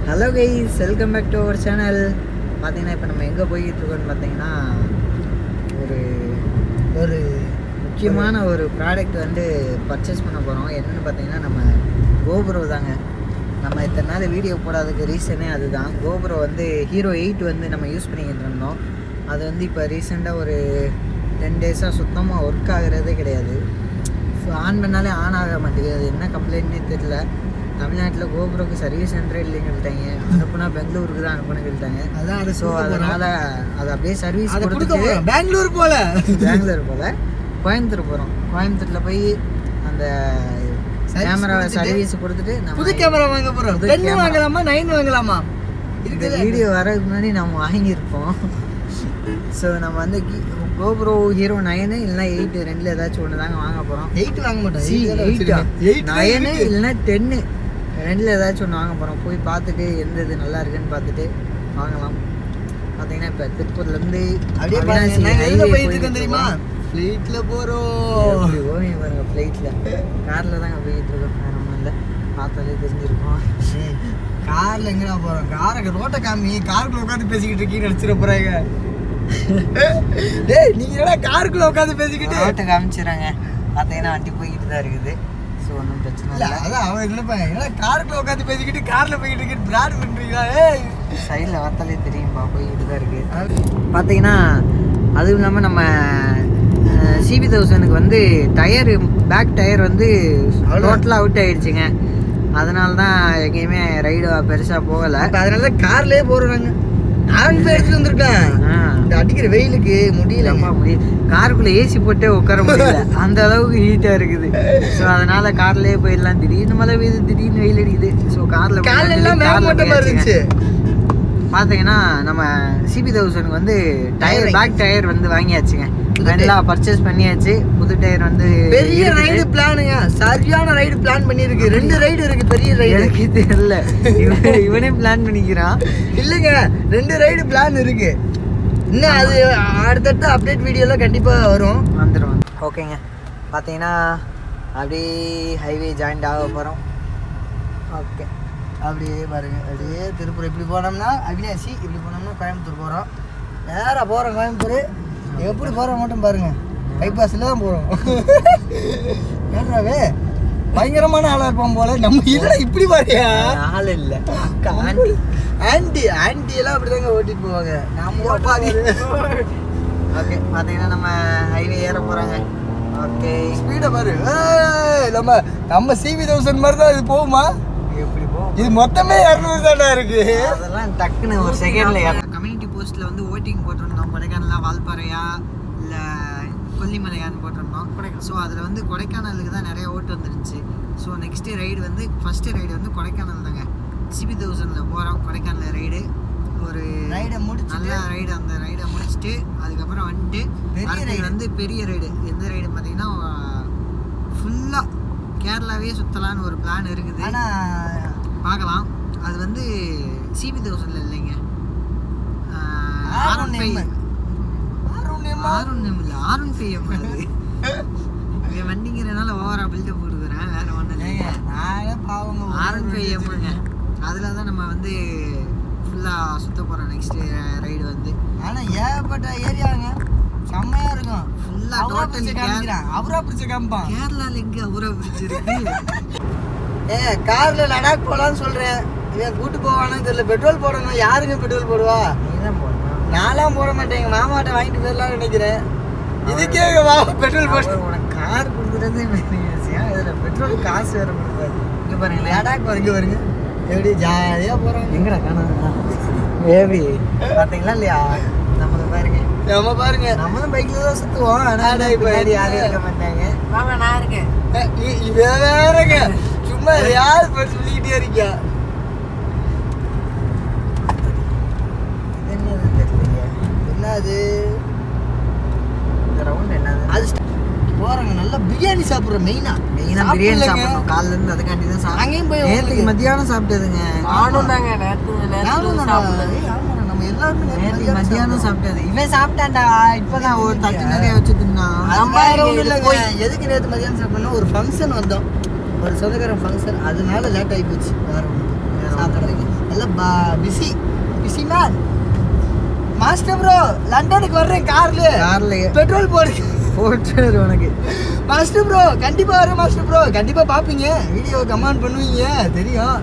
Hello guys welcome back to our channel பார்த்தீங்கன்னா இப்போ நம்ம எங்கே போய்கிட்டு இருக்கோம்னு பார்த்தீங்கன்னா ஒரு ஒரு முக்கியமான ஒரு ப்ராடக்ட் வந்து பர்ச்சேஸ் பண்ண போகிறோம் என்னென்னு பார்த்தீங்கன்னா நம்ம கோபுரோ தாங்க நம்ம இத்தனை நாள் வீடியோ போடாததுக்கு ரீசனே அதுதான் கோபுரோ வந்து ஹீரோ எயிட் வந்து நம்ம யூஸ் பண்ணிக்கிட்டு இருந்தோம் அது வந்து இப்போ ரீசெண்டாக ஒரு டென் டேஸாக சுத்தமாக ஒர்க் ஆகுறதே கிடையாது ஸோ ஆன் பண்ணாலே ஆன் ஆக மாட்டேங்குது அது என்ன கம்ப்ளைண்ட்னே தெரியல தமிழ்நாட்டில் கோபுரோக்கு சர்வீஸ் சென்டரே இல்லைன்னு சொல்லிட்டாங்க அனுப்புனா பெங்களூருக்கு தான் அனுப்புன்னு சொல்லிட்டாங்க அதான் அதை ஸோ அதனால் அது அப்படியே சர்வீஸ் அதை கொடுக்க கொடுத்துட்டு போறோம் பெங்களூர் போல பெங்களூர் போல் கோயம்புத்தூர் போகிறோம் கோயம்புத்தூரில் போய் அந்த Service கேமராவை கொடுத்துட்டு, சர்வீஸ் கொடுத்துட்டு நம்ம புது கேமரா வாங்க போறோம் புது டென் camera. வாங்கலாமா நைன் வாங்கலாமா இந்த இருக்குல்ல? வீடியோ வரதுக்கு முன்னாடி நம்ம வாங்கியிருப்போம் ஸோ நம்ம வந்து கோப்ரோ ஹீரோ நைனு இல்லைனா எயிட்டு ரெண்டில் ஏதாச்சும் ஒன்று தாங்க வாங்க போகிறோம் எயிட் வாங்க மாட்டோம் சி Eight தான் எயிட்டா வச்சிருக்கேன். Eight தான் நயனு இருக்கு. இல்லைன்னா டென்னு ரெண்டில் ஏதாச்சும் ஒன்று வாங்க போகிறோம் போய் பார்த்துட்டு எந்த இது நல்லா இருக்குன்னு பார்த்துட்டு வாங்கலாம் பார்த்தீங்கன்னா இப்போ திருப்பூர்லேருந்து அப்படியே பாருங்க நாங்க எங்க போயிட்டு இருக்கோம் தெரியுமா ஃப்ளைட்ல போறோம் ஓவியம் பாருங்க ஃப்ளைட்டில் காரில் தாங்க போயிட்டு இருக்கோம் வேற ஒன்றும் இல்லை பார்த்தாலே தெரிஞ்சிருக்கோம் கார்ல எங்கடா போறோம் காரை ரோட்ட காமி காருக்குள்ள உட்காந்து பேசிக்கிட்டு இருக்கீங்கன்னு நினைச்சிட போறாங்க டேய் நீங்க என்னடா காருக்குள்ள உட்காந்து பேசிக்கிட்டு ரோட்டை காமிச்சிடுறாங்க பார்த்தீங்கன்னா வண்டி போய்கிட்டு தான் இருக்குது ஸோ ஒன்றும் பிரச்சனை இல்ல இல்லை அதான் அவன் நினைப்பான் என்னடா காருக்குள்ள உட்காந்து பேசிக்கிட்டு கார்ல போய்கிட்டு இருக்கீங்க பிராட் பண்றீங்களா ஏய் சைடில் பார்த்தாலே தெரியும்பா போய்கிட்டு தான் இருக்குது பார்த்தீங்கன்னா அதுவும் இல்லாமல் நம்ம சிபி தௌசண்ட்க்கு வந்து டயர் பேக் டயர் வந்து அவ்வளவுதான். டோட்டலாக அவுட் ஆயிடுச்சுங்க அதனால தான் எங்கேயுமே ரைடு பெருசாக போகலை அப்ப அதனால கார்லயே போறோம் நாங்க ஆன் போய் எடுத்துட்டு வந்திருக்கேன் இந்த அடிக்கிற வெயிலுக்கு முடியல ரொம்ப முடியும் காருக்குள்ளே ஏசி போட்டே உட்கார முடியல அந்த அளவுக்கு ஹீட்டாக இருக்குது ஸோ அதனால கார்லேயே போயிடலாம் திடீர்னு மழை பெய்யுது திடீர்னு வெயில் அடிக்குது ஸோ காரில் கால்ல எல்லாம் மேகமூட்டமா இருந்துச்சு பார்த்தீங்கன்னா நம்ம சிபி தௌசண்ட்க்கு வந்து டயர் Tire பேக் டயர் வந்து வாங்கியாச்சுங்க புது எல்லாம் பர்ச்சேஸ் பண்ணியாச்சு புது டயர் வந்து பெரிய இருக்குது. ரைடு பிளானுங்க சரியான ரைடு பிளான் பண்ணிருக்கு ரெண்டு ரைடு இருக்கு பெரிய ரைடு எனக்கு தெரியல இவன் இவனே பிளான் பண்ணிக்கிறான் இல்லைங்க ரெண்டு ரைடு பிளான் இருக்கு இன்னும் அது அடுத்தடுத்த அப்டேட் வீடியோல கண்டிப்பா வரும் வந்துடும் ஓகேங்க பார்த்தீங்கன்னா அப்படியே ஹைவே ஜாயிண்ட் ஆக போகிறோம் ஓகே அப்படியே பாருங்க அப்படியே திருப்பூர் இப்படி போனோம்னா அவினாசி இப்படி போனோம்னா கோயம்புத்தூர் போகிறோம் நேராக போகிறோம் கோயம்புத்தூர் எப்படி போகிறோம் மட்டும் பாருங்க பைபாஸில் தான் போகிறோம் ஏன்றாவே பயங்கரமான ஆளாக இருப்போம் போல நம்ம இல்லை இப்படி பாரியா ஆள் இல்லை அக்கா ஆண்டி ஆன்டி ஆன்டி எல்லாம் அப்படிதாங்க ஓட்டிட்டு போவாங்க நாம பாதி ஓகே பார்த்தீங்கன்னா நம்ம ஹைவே ஏற போகிறாங்க ஓகே ஸ்பீடை பாரு ஏய், நம்ம நம்ம சிவி தௌசண்ட் மாதிரி தான் இது போகுமா எப்படி போ இது மொத்தமே இரநூறு தானே இருக்கு அதெல்லாம் டக்குன்னு ஒரு செகண்ட்ல கம்யூனிட்டி போஸ்ட்ல வந்து ஓட்டிங் போட்டிருந்தோம் கொடைக்கானலா வால்பாறையா இல்லை கொல்லிமலையான்னு போட்டிருந்தோம் ஸோ அதில் வந்து கொடைக்கானலுக்கு தான் நிறைய ஓட்டு வந்துருந்துச்சு ஸோ நெக்ஸ்ட் ரைடு வந்து ஃபர்ஸ்ட் ரைடு வந்து கொடைக்கானல் தாங்க சிபி தௌசண்டில் போகிறோம் கொடைக்கானல் ரைடு ஒரு ரைடை முடிச்சுட்டு நல்ல ரைடு அந்த ரைடை முடிச்சுட்டு அதுக்கப்புறம் வந்துட்டு பெரிய அடுத்தது ride. வந்து பெரிய ரைடு எந்த ரைடு பார்த்தீங்கன்னா ஃபுல்லாக கேரளாவே சுற்றலான்னு ஒரு பிளான் இருக்குது ஆனா பார்க்கலாம் அது வந்து சிபி தௌசண்ட்ல இல்லைங்க R one M. R one M இல்லை ஆர் ஒன் ஃபைவ் எம் அது இவன் வண்டிங்கிறனால ஓவரா பில்டப் கொடுக்குறேன் வேற ஒன்றும் இல்லைங்க நானே பாவங்க ஆர் ஒன் ஃபைவ் எம்ங்க அதில் தான் நம்ம வந்து ஃபுல்லாக சுத்த போகிறோம் நெக்ஸ்ட் ரைடு வந்து ஆனா ஏகப்பட்ட ஏரியாங்க செம்மையா இருக்கும் ஃபுல்லாக அவரா டோட்டலி பிடிச்சு காமிக்கிறான் அவரா பிடிச்சு காமிப்பான் கேரளால எங்கே ஊரா பிடிச்சிருக்கு ஏ கார்ல லடாக் போலான்னு சொல்றேன் இவன் கூட்டு போவானு தெரியல பெட்ரோல் போடணும் யாருங்க பெட்ரோல் போடுவா நீ தான் போடணும் நான்லாம் போட மாட்டேன் எங்க மாமாட்ட வாங்கிட்டு போயிடலாம்னு நினைக்கிறேன் இதுக்கே எங்க மாமா பெட்ரோல் போட்டு அவர் உனக்கு கார் கொடுக்குறதே பெரிய விஷயம் இதில் பெட்ரோல் காசு வேற கொடுப்பாரு இங்கே பாருங்களேன் லடாக் வருங்க வருங்க எப்படி ஜாலியா போறாங்க எங்கடா காணாதுண்ணா ஏவி பார்த்தீங்களா இல்லையா நம்மள பாருங்க நம்ம பாருங்க நம்மளும் பைக்ல தான் சுத்துவோம் ஆனா ஆனா இப்ப பின்னாடி எதுக்கு? யாரும் இருக்க மாட்டாங்க மாமா நான் இருக்கேன் அஹ் இ- இவன் வேறங்க சும்மா யார் இப்ப சொல்லிக்கிட்டே இருக்கியா இது என்னது தெரியலையே என்னது இந்த ரவுண்ட் என்னது அது போறாங்க நல்லா பிரியாணி சாப்பிடுறோம் மெயினா மெயினாக பிரியாணி சாப்பிடணும் காலைல இருந்து அதுக்காண்டி தான் சாப்பிட்டேன் அங்கேயும் போய் நேற்றுக்கு உங்களுக்கு- மத்தியானம் சாப்பிட்டதுங்க நானும் தாங்க நேற்று நானும் நேற்று நம்ம சாப்பிடல ஏய், ஆமாடா, நம்ம எல்லாருமே நேத்து நேற்றுக்கு மத்தியானம் சாப்பிட்டது இவன் சாப்பிட்டான்டா இப்பதான் ஒரு தட்டு நிறைய வச்சு தின்னான் அது அம்மா வேற இங்க ஒண்ணும் இது இல்லைங்க. போய். எதுக்கு நேத்து மதியானம் சாப்பிட்டோம்னா ஒரு ஃபங்க்ஷன் வந்தோம் ஒரு சொந்தக்காரன் ஃபங்க்ஷன் அதனால லேட் ஆகி போச்சு வேற ஒண்ணு வேற சாப்பிட்றீங்க எல்லாம் busy busy man master bro லண்டனுக்கு வர்றேன் கார்ல கார்லயே பெட்ரோல் போடு போட்டு உனக்கு மாஸ்டர் ப்ரோ கண்டிப்பா வரேன் மாஸ்டர் ப்ரோ கண்டிப்பா பாப்பீங்க வீடியோ கமெண்ட் பண்ணுவீங்க தெரியும்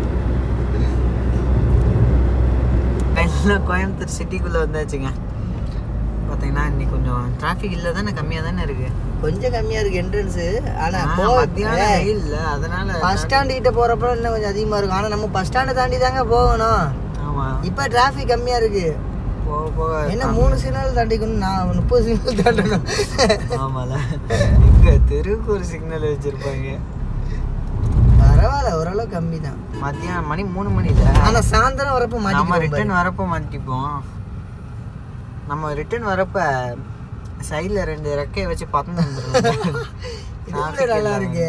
எல்லாம் கோயம்புத்தூர் சிட்டிக்குள்ளே வந்தாச்சுங்க பார்த்தீங்கன்னா இன்னைக்கு கொஞ்சம் டிராஃபிக் இல்லை தானே கம்மியாக தானே இருக்கு கொஞ்சம் கம்மியா இருக்கு என்ட்ரன்ஸ் ஆனா ஆ, போ மத்தியானம் வெயில் இல்லை அதனால பஸ் ஸ்டாண்டு கிட்ட போறப்ப இன்னும் கொஞ்சம் அதிகமா இருக்கும் ஆனா நம்ம பஸ் ஸ்டாண்டை தாண்டி தாங்க போகணும் ஆமாம் இப்ப டிராஃபிக் கம்மியா இருக்கு போக போக என்ன மூணு சிக்னல் தாண்டிக்கணும் நான் முப்பது சிக்னல் தாண்டணும் ஆமால இங்க தெருவுக்கு ஒரு சிக்னல் வச்சிருப்பாங்க பரவாயில்ல ஓரளவு கம்மி தான் மத்தியானம் மணி மூணு மணில ஆனா சாயந்தரம் வரப்ப நம்ம மாட்டிக்கிறோம் ரிட்டர்ன் வரப்போ மாட்டிப்போம் நம்ம ரிட்டர்ன் வரப்ப சைடுல ரெண்டு ரெக்கையை வச்சு பறந்து வந்துடும் இது நல்லா இருக்கு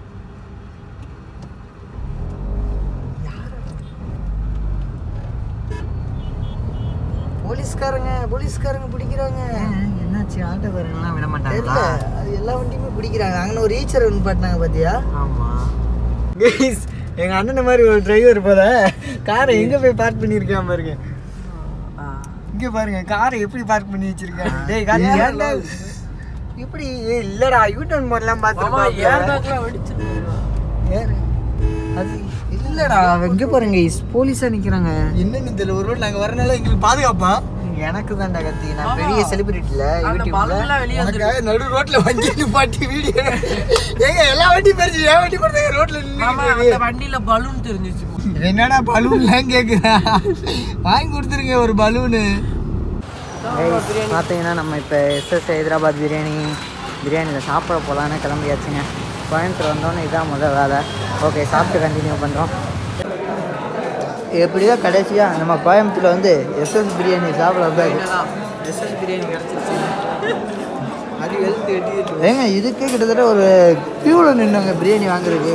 போலீஸ்காரங்க போலீஸ்காரங்க பிடிக்கிறாங்க என்னாச்சு ஆட்டோக்காரங்களாம் விட தெரியல மாட்டாங்களா அது எல்லா வண்டியுமே பிடிக்கிறாங்க அங்கே ஒரு ஈச்சர் நிப்பாட்டினாங்க பாத்தியா ஆமா கைஸ் எங்க அண்ணன் மாதிரி ஒரு டிரைவர் போல காரை எங்க போய் பார்க் பண்ணிருக்கான் பாருங்க இங்க பாருங்க காரை எப்படி பார்க் பண்ணி வச்சிருக்காங்க டேய் கார் ஏன்டா இப்படி ஏய், இல்லடா யூ டர்ன் போடலாம் பார்த்துருப்பாங்க வெடிச்சிட்டு ஏறு. அது இல்லடா இங்க பாருங்க போலீஸா நிக்கிறாங்க என்னன்னு தெரியல ஒரு ரோட் நாங்கள் வரனால எங்களுக்கு பாதுகாப்பா எனக்கு தான்டா கத்தி நான் பெரிய செலிபிரிட்டில அந்த யூடியூப்ல பலூன்லாம் வெளியே வந்து உனக்காக நடு ரோட்ல வண்டி நிப்பாட்டி வீடியோ ஏங்க எல்லா வண்டியும் பெருசு ஏன் வண்டி போடுறாங்க ரோட்ல மாமா நின்று அந்த வண்டியில பலூன் தெரிஞ்சிச்சு என்னடா பலூன்லாம் கேக்குறா வாங்கி கொடுத்துருங்க ஒரு பலூனு பார்த்தீங்கன்னா நம்ம இப்போ எஸ்எஸ் ஹைதராபாத் பிரியாணி பிரியாணியில் சாப்பிட போகலான்னு கிளம்பியாச்சுங்க கோயம்புத்தூர் வந்தோன்னே இதான் முதல் வேலை ஓகே சாப்பிட்டு கண்டினியூ பண்ணுறோம் எப்படியோ கடைசியா நம்ம கோயம்புத்தூர்ல வந்து எஸ்எஸ் பிரியாணி சாப்பிட போய் எஸ்எஸ் பிரியாணி கிடச்சிருச்சு அது வெளுத்து வெட்டி ஏங்க இதுக்கே கிட்டத்தட்ட ஒரு கியூவில் நின்னாங்க பிரியாணி வாங்குறதுக்கு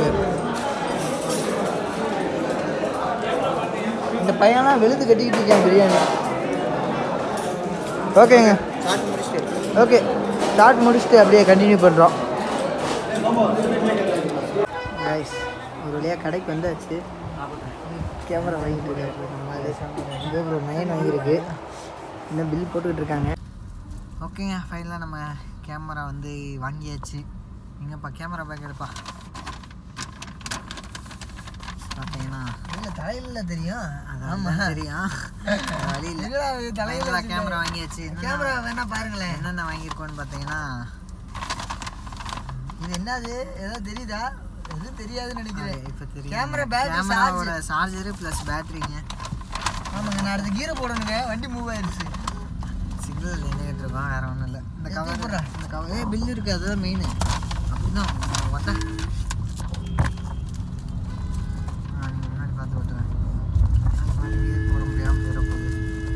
இந்த பையன்லாம் வெளுத்து கட்டிக்கிட்டு இருக்கேன் பிரியாணி ஓகேங்க ஓகே ஸ்டார்ட் முடிச்சுட்டு அப்படியே கண்டினியூ பண்ணுறோம் கைஸ் ஒரு வழியாக கடைக்கு வந்தாச்சு கேமரா வாங்கிட்டு இருக்காரு நம்ம அதே கோபுரம் நைன் வாங்கியிருக்கு இன்னும் பில் போட்டுக்கிட்டு இருக்காங்க ஓகேங்க ஃபைனலாக நம்ம கேமரா வந்து வாங்கியாச்சு எங்கப்பா கேமரா பேக் எடுப்பா பார்த்தீங்கன்னா இல்லை தலையில் தெரியும் அதான் தெரியும் வேற வழி இல்லை தலையில கேமரா வாங்கியாச்சு கேமரா வேணா பாருங்களேன் என்னென்ன வாங்கியிருக்கோன்னு பார்த்தீங்கன்னா இது என்னது ஏதோ தெரியுதா எதுவும் தெரியாதுன்னு நினைக்கிறேன் இப்போ தெரியும் Camera battery கேமராவோட சார்ஜரு ப்ளஸ் பேட்டரிங்க ஆமாங்க நான் அடுத்து கீரை போடணுங்க வண்டி மூவ் ஆயிடுச்சு சிக்னல் நின்றுட்டு இருக்கோம் வேற ஒன்றும் இல்லை இந்த எடுத்து கவர் போடுறா. இந்த கவர் ஏ பில் இருக்கு அதுதான் மெயின் அப்படிதான் ஒட்ட நீங்கள் முன்னாடி பார்த்து ஓட்டுறேன் போட முடியாமல் போயிட போகுது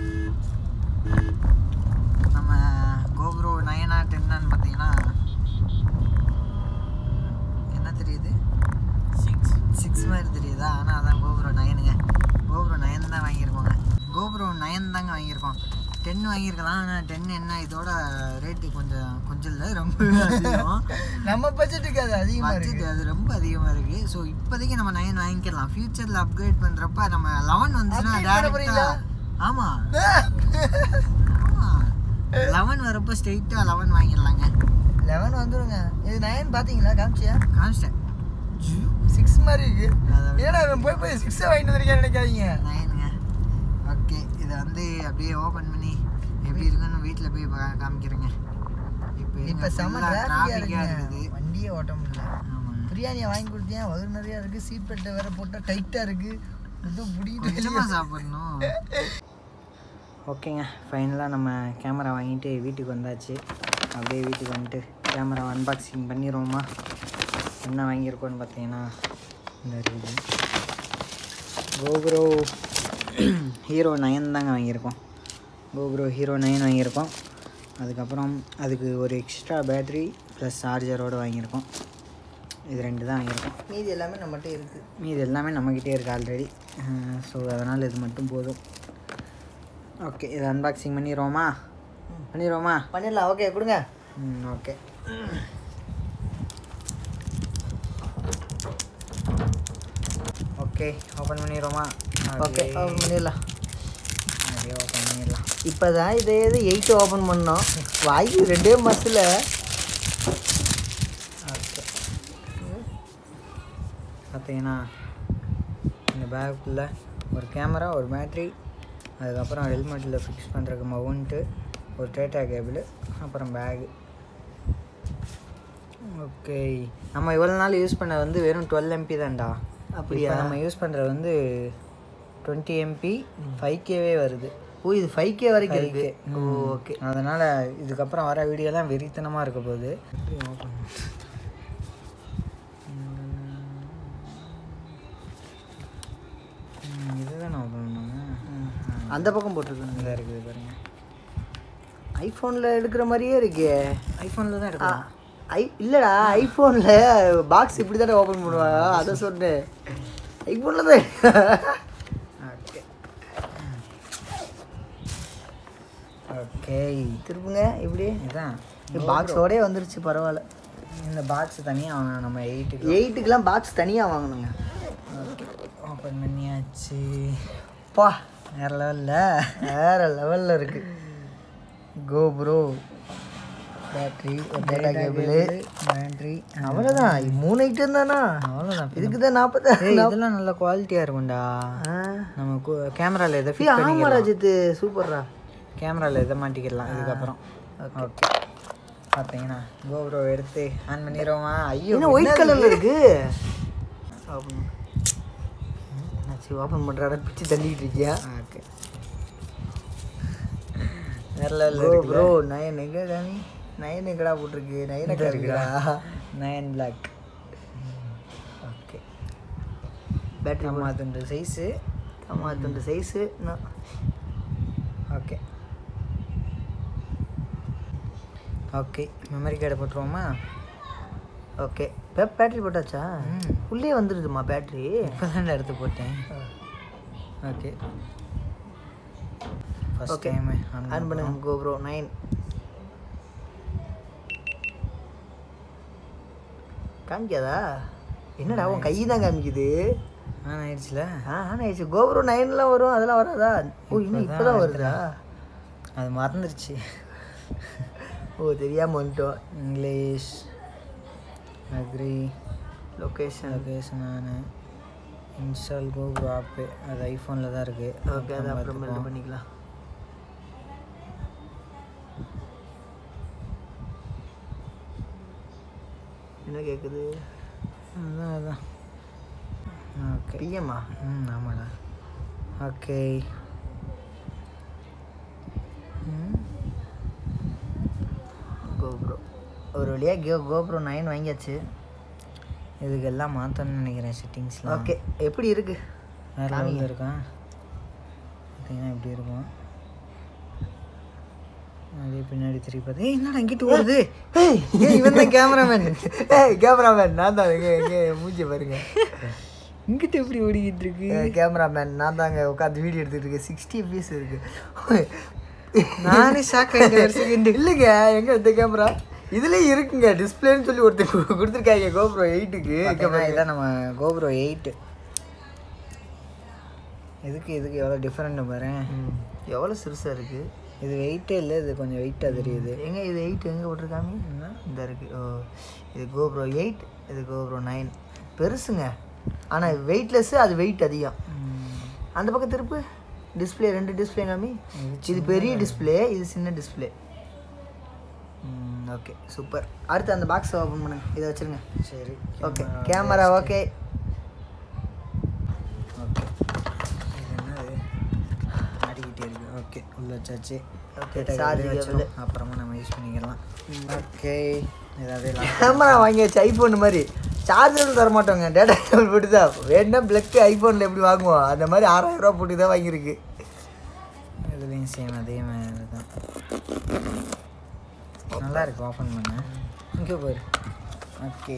நம்ம கோப்ரோ நயனா டென்னான்னு பார்த்தீங்கன்னா என்ன தெரியுது சிக்ஸ் சிக்ஸ் மாதிரி தெரியுதா ஆனால் அதான் கோபுரோ நயனுங்க கோபுரோ நயன் தான் வாங்கியிருக்கோங்க கோபுரோ நயன் தாங்க வாங்கியிருக்கோம் டென் வாங்கியிருக்கலாம் ஆனால் டென் என்ன இதோட ரேட்டு கொஞ்சம் கொஞ்சம் இல்லை ரொம்ப அதிகம் நம்ம பட்ஜெட்டுக்கு அது அதிகமாக பட்ஜெட் இருக்கு அது ரொம்ப அதிகமாக இருக்குது ஸோ இப்போதைக்கு நம்ம நயன் வாங்கிக்கலாம் ஃப்யூச்சரில் அப்கிரேட் பண்ணுறப்ப நம்ம லெவன் வந்துச்சுன்னா Upgrade பண்ண போறீங்களா? டேரெக்டாக ஆமாம் ஆமாம் லெவன் வரப்போ ஸ்ட்ரெயிட்டாக லெவன் வாங்கிடலாங்க லெவன் வந்துருங்க இது நைன் பார்த்தீங்களா காமிச்சியா காமிச்சிட்டேன் சிக்ஸ் மாதிரி இருக்கு அதை ஏன்னா இவன் போய் போய் சிக்ஸை வாங்கிட்டு வந்திருக்கேன் நினைக்காதீங்க நயனுங்க ஓகே இதை வந்து அப்படியே ஓப்பன் பண்ணி எப்படி இருக்குன்னு வீட்டில் போய் பா- காமிக்கிறேங்க இப்போ இப்போ செம்ம டிராஃபிக்காக டிராஃபிக்காக இருக்குங்க இருக்குது வண்டியே ஓட்ட முடியல ஆமாங்க பிரியாணியை வாங்கி கொடுத்தேன் வயிறு நிறையா இருக்குது சீட் பெல்ட்டை வேற போட்டால் டைட்டாக இருக்குது எதுவும் கொஞ்சமாக பிடிக்கிட்டு சாப்பிடணும் ஓகேங்க ஃபைனலாக நம்ம கேமரா வாங்கிட்டு வீட்டுக்கு வந்தாச்சு அப்படியே வீட்டுக்கு வந்துட்டு கேமரா அன்பாக்சிங் பண்ணிடுவோமா என்ன வாங்கியிருக்கோன்னு பார்த்தீங்கன்னா இந்த இருக்குது கோப்ரோ ஹீரோ நயன் தாங்க வாங்கியிருக்கோம் கோப்ரோ ஹீரோ நயன் வாங்கியிருக்கோம் அதுக்கப்புறம் அதுக்கு ஒரு எக்ஸ்ட்ரா பேட்ரி ப்ளஸ் சார்ஜரோடு வாங்கியிருக்கோம் இது ரெண்டு தான் வாங்கியிருக்கோம் மீதி எல்லாமே நம்மகிட்ட இருக்குது மீது எல்லாமே நம்மக்கிட்டே இருக்குது ஆல்ரெடி ஸோ அதனால் இது மட்டும் போதும் ஓகே இதை அன்பாக்சிங் பண்ணிடுவோமா பண்ணிடுவோமா பண்ணிடலாம் ஓகே கொடுங்க ம் ஓகே ஓகே ஓகே ஓப்பன் பண்ணிடுவோமா ஓகே ஓப்பன் பண்ணிடலாம் அப்படியே ஓப்பன் பண்ணிடலாம் இப்போ தான் இதே இது எயிட்டு ஓப்பன் பண்ணோம் வாங்கி ரெண்டே மாதத்தில் ஓகே பார்த்தீங்கன்னா இந்த பேக்குள்ளே ஒரு கேமரா ஒரு பேட்ரி அதுக்கப்புறம் ஹெல்மெட்டில் ஃபிக்ஸ் பண்ணுறதுக்கு மவுண்ட்டு ஒரு டேட்டா கேபிள் அப்புறம் பேகு ஓகே நம்ம இவ்வளோ நாள் யூஸ் பண்ண வந்து வெறும் டுவெல் எம்பி தான்டா அப்படியா? இப்போ நம்ம யூஸ் பண்ணுறது வந்து டுவெண்ட்டி எம்பி ஃபைவ் கேவே வருது ஓ இது ஃபைவ் கே வரைக்கும் இருக்கு 5K. ஓ ம். ஓகே அதனால் இதுக்கப்புறம் வர வீடியோலாம் வெறித்தனமாக இருக்க போகுது இதுதான் நான் பண்ணணும் அந்த பக்கம் போட்டிருக்கேன் இதாக இருக்குது பாருங்க ஐஃபோனில் எடுக்கிற மாதிரியே இருக்கே ஐஃபோனில் தான் ஆ, எடுக்கலாம் ஐ இல்லைடா ஐஃபோனில் பாக்ஸ் இப்படி தானே ஓப்பன் பண்ணுவாங்க அதை சொன்னேன் ஐஃபோனில் தான் ஓகே ஓகே திருப்புங்க இப்படி இதான் பாக்ஸோடே வந்துருச்சு பரவாயில்ல இந்த பாக்ஸ் தனியாக நம்ம எயிட்டுக்கு எயிட்டுக்கெலாம் பாக்ஸ் தனியாக வாங்கணுங்க ஓகே ஓப்பன் பண்ணியாச்சு பா வேறு லெவலில் வேற லெவலில் இருக்கு கோ ப்ரோ பேட்ரி ஒரு டேட்டா கேபிள் பேட்ரி அவ்வளோதான் மூணு ஐட்டம் தானா அவ்வளோதான் இதுக்கு தான் நாற்பது ஏய் இதெல்லாம் நல்ல குவாலிட்டியாக இருக்கும்டா நம்ம கேமராவில் எதை ஃபிட் ஆமா பண்ணிக்கலாம் ராஜித்து சூப்பர்ரா கேமராவில் எதை மாட்டிக்கலாம் இதுக்கப்புறம் ஓகே பார்த்தீங்கன்னா கோப்ரோ எடுத்து ஆன் பண்ணிடுவோமா ஐயோ என்ன ஒயிட் கலர்ல இருக்கு ஓப்பன் என்னாச்சு ஓப்பன் பண்ணுறாரு பிச்சு தள்ளிட்டு இருக்கியா ஓகே வேற லெவலில் ப்ரோ இருக்கு ப்ரோ நயன் எங்க காமி நயன் எங்கடா போட்டிருக்கு நயன் எங்க இருக்குடா நயன் பிளாக் ஓகே பேட்டரி நம்ம துண்டு சைஸு ஆமாம் துண்டு சைஸு ஓகே ஓகே மெமரி கார்டை போட்டுருவோமா ஓகே பேட்டரி போட்டாச்சா ம். உள்ளே வந்துடுதுமா பேட்டரி இப்போ எடுத்து போட்டேன் okay first Okay. Time on பண்ணுங்க கோ ப்ரோ நைன் காமிக்காதா என்னடா உன் கை தான் காமிக்குது ஆன் ஆயிடுச்சுல ஆ ஆனால் ஆயிடுச்சு கோபுரம் நைன்லாம் வரும் அதெல்லாம் வராதா ஓ இன்னும் இப்போ தான் வருதா அது மறந்துருச்சு ஓ தெரியாமல் வந்துட்டோம் இங்கிலீஷ் அக்ரி லொக்கேஷன் லொகேஷன் நான் இன்ஸ்டால் கோப்ரோ ஆப்பு அது ஐஃபோனில் தான் இருக்குது ஓகே அது அப்புறம் மெல்ட் பண்ணிக்கலாம் என்ன கேட்குது அதான் அதான் ஓகே பிஎம்மா ம் ஆமாடா ஓகே கோப்ரோ ஒரு வழியாக கோ கோப்ரோ நைன் வாங்கியாச்சு இதுக்கு எல்லாம் மாற்றணும்னு நினைக்கிறேன் செட்டிங்ஸ்லாம் ஓகே எப்படி இருக்கு வேறு காமிங்க. லெவலில் இருக்கான் பார்த்தீங்கன்னா இப்படி இருக்கும் அப்படியே பின்னாடி திருப்பி பார்த்து ஏய் என்னடா இங்கிட்டு ஓடுது ஏய் ஏய் இவன் தான் கேமராமேன் ஏய் கேமராமேன் நான் தான் எங்கே எங்கே மூஞ்சி பாருங்க இங்கிட்டு எப்படி ஓடிக்கிட்டு இருக்கு கேமராமேன் நான் தாங்க உட்காந்து வீடியோ எடுத்துட்டு இருக்கேன் சிக்ஸ்டி பீஸ் இருக்கு நானே ஷாக் ஆகிட்டேன் ஒரு செகண்ட் இல்லைங்க எங்க இந்த கேமரா இதுலயும் இருக்குங்க டிஸ்பிளேன்னு சொல்லி ஒருத்தர் கு- கொடுத்துருக்காங்க கோப்ரோ எயிட்டுக்கு பார்த்தீங்கன்னா இதான் நம்ம கோப்ரோ எயிட்டு இதுக்கு இதுக்கு எவ்வளோ டிஃப்ரெண்ட் பாரு எவ்வளோ சிறுசாக இருக்கு இது வெயிட்டே இல்லை இது கொஞ்சம் வெயிட்டாக தெரியுது எங்க இது எயிட் எங்கே போட்டிருக்காங்க இந்த இருக்கு ஓ இது கோப்ரோ எயிட் இது கோப்ரோ நைன் பெருசுங்க ஆனால் வெயிட்லெஸ்ஸு அது வெயிட் அதிகம் அந்த பக்கம் திருப்பு டிஸ்ப்ளே ரெண்டு டிஸ்ப்ளே காமி இது பெரிய டிஸ்ப்ளே இது சின்ன டிஸ்ப்ளே ஓகே சூப்பர் அடுத்து அந்த பாக்ஸ் ஓப்பன் பண்ணுங்க இதை வச்சிருங்க சரி ஓகே கேமரா ஓகே ஓகே இது என்னது மாட்டிக்கிட்டே இருக்கு ஓகே உள்ள வச்சாச்சு okay Data charge cable cable வச்சோம். அப்புறமா நம்ம யூஸ் பண்ணிக்கலாம் ஓகே ஏதாவது கேமரா வாங்கியாச்சு ஐஃபோன் மாதிரி சார்ஜரும் தர மாட்டோங்க டேட்டா கேபிள் போட்டு தான் வேணும்னா பிளக்கு ஐஃபோனில் எப்படி வாங்குவோம் அந்த மாதிரி ஆறாயிரம் ரூபா போட்டு தான் வாங்கியிருக்கு இதுலேயும் சேம் அதே மாதிரி தான் நல்லா இருக்கு ஓப்பன் பண்ண இங்கே பாரு ஓகே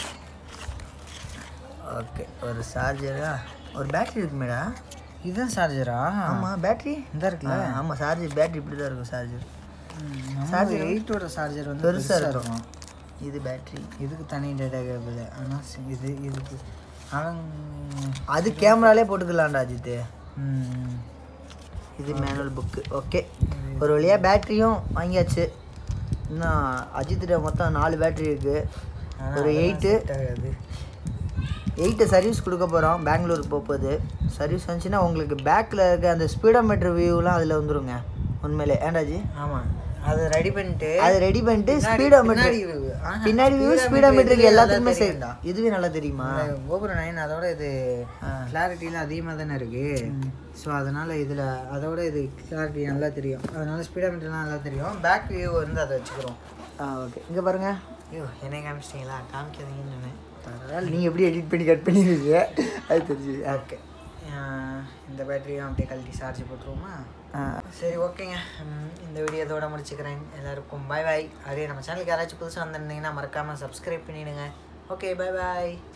ஓகே ஒரு சார்ஜரா ஒரு பேட்டரி இருக்கு மேடா இதுதான் சார்ஜரா ஆமாம் பேட்டரி இந்த இருக்குல்ல ஆமாம் சார்ஜர் பேட்டரி இப்படி தான் இருக்கும் சார்ஜர் சார்ஜர் Charger எயிட்டோட சார்ஜர் வந்து பெருசாக பெருசாக இருக்கும் இருக்கும் இது பேட்டரி இதுக்கு தனி டேட்டா கேபிள் ஆனால் இது இதுக்கு அவன் அது கேமராலே போட்டுக்கலாம்டா அஜித்து ம், இது மேனுவல் புக்கு ஓகே ஒரு வழியாக பேட்டரியும் வாங்கியாச்சு இன்னும் அஜித்திட்ட மொத்தம் நாலு பேட்டரி இருக்குது ஆனா ஒரு அதெல்லாம் எயிட்டு set ஆகாது. எயிட்டு சர்வீஸ் கொடுக்க போகிறோம் பெங்களூருக்கு போகுது சர்வீஸ் வந்துச்சுன்னா உங்களுக்கு பேக்கில் இருக்க அந்த ஸ்பீடோமீட்டர் வியூலாம் அதில் வந்துருங்க உண்மையிலே ஏண்டாஜி ஆமா அது ரெடி பண்ணிட்டு அது ரெடி பண்ணிட்டு பின்னாடி- ஸ்பீடோமீட்டர் பின்னாடி view. ஆஹா, பின்னாடி வியூ speedometer ஸ்பீடோமீட்டருக்கு இதுவே எல்லாத்துக்குமே நல்லா சரி தெரியும்டா. இதுவே நல்லா தெரியுமா இந்த கோபுரம் நைன் அதோட இது ஆ. கிளாரிட்டிலாம் அதிகமாக தானே இருக்கு ஸோ அதனால இதில் அதோட இது கிளாரிட்டி நல்லா தெரியும் அதனால ஸ்பீடோமீட்டர்லாம் நல்லா தெரியும் பேக் வியூ வந்து அதை வச்சுக்கிறோம் ஆ ஓகே இங்கே பாருங்க ஐயோ என்ன காமிச்சிட்டிங்களா காமிக்காதீங்கன்னு சொன்னேன் அதனால் நீங்கள் எப்படி எடிட் பண்ணி கட் பண்ணிடுவீங்க அது தெரிஞ்சு ஓகே இந்த பேட்டரியும் அப்படியே கழட்டி சார்ஜ் போட்டுருவோமா ஆ சரி ஓகேங்க ம், இந்த வீடியோ இதோட முடிச்சுக்கிறேன் எல்லாருக்கும் பாய் பாய் அதே நம்ம சேனலுக்கு யாராச்சும் புதுசாக வந்திருந்தீங்கன்னா மறக்காமல் சப்ஸ்கிரைப் பண்ணிவிடுங்க ஓகே பாய் பாய்